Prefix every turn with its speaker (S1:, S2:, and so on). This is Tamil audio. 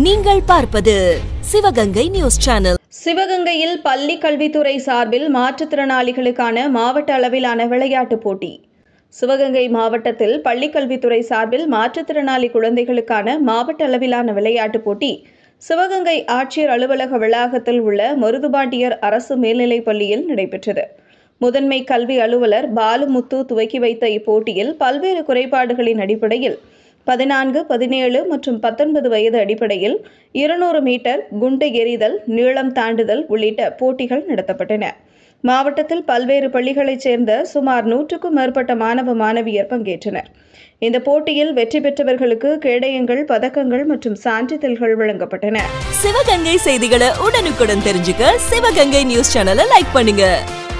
S1: நீங்கள் பார்ப்பது சிவகங்கை நியூஸ் சேனல்
S2: சிவகங்கையில் பள்ளி கல்வித்துறை சார்பில் மாற்றுத்திறனாளிகளுக்கான மாவட்ட அளவிலான விளையாட்டுப் போட்டி சிவகங்கை மாவட்டத்தில் பள்ளி கல்வித்துறை சார்பில் மாற்றுத்திறனாளி குழந்தைகளுக்கான மாவட்ட அளவிலான விளையாட்டுப் போட்டி சிவகங்கை ஆட்சியர் அலுவலக வளாகத்தில் உள்ள மருதுபாண்டியர் அரசு மேல்நிலைப் பள்ளியில் நடைபெற்றது முதன்மை கல்வி அலுவலர் பாலுமுத்து துவக்கி வைத்த இப்போட்டியில் பல்வேறு குறைபாடுகளின் அடிப்படையில் பதினான்கு பதினேழு மற்றும் பத்தொன்பது வயது அடிப்படையில் இருநூறு மீட்டர் குண்டு எறிதல் நீளம் தாண்டுதல் உள்ளிட்ட போட்டிகள் நடத்தப்பட்டன மாவட்டத்தில் பல்வேறு பள்ளிகளைச் சேர்ந்த சுமார் நூற்றுக்கும் மேற்பட்ட மாணவ மாணவியர் பங்கேற்றனர் இந்த போட்டியில் வெற்றி பெற்றவர்களுக்கு கேடயங்கள் பதக்கங்கள் மற்றும் சான்றிதழ்கள் வழங்கப்பட்டன
S1: சிவகங்கை செய்திகளை உடனுக்குடன் தெரிஞ்சுக்க சிவகங்கை நியூஸ் சேனலை லைக் பண்ணுங்க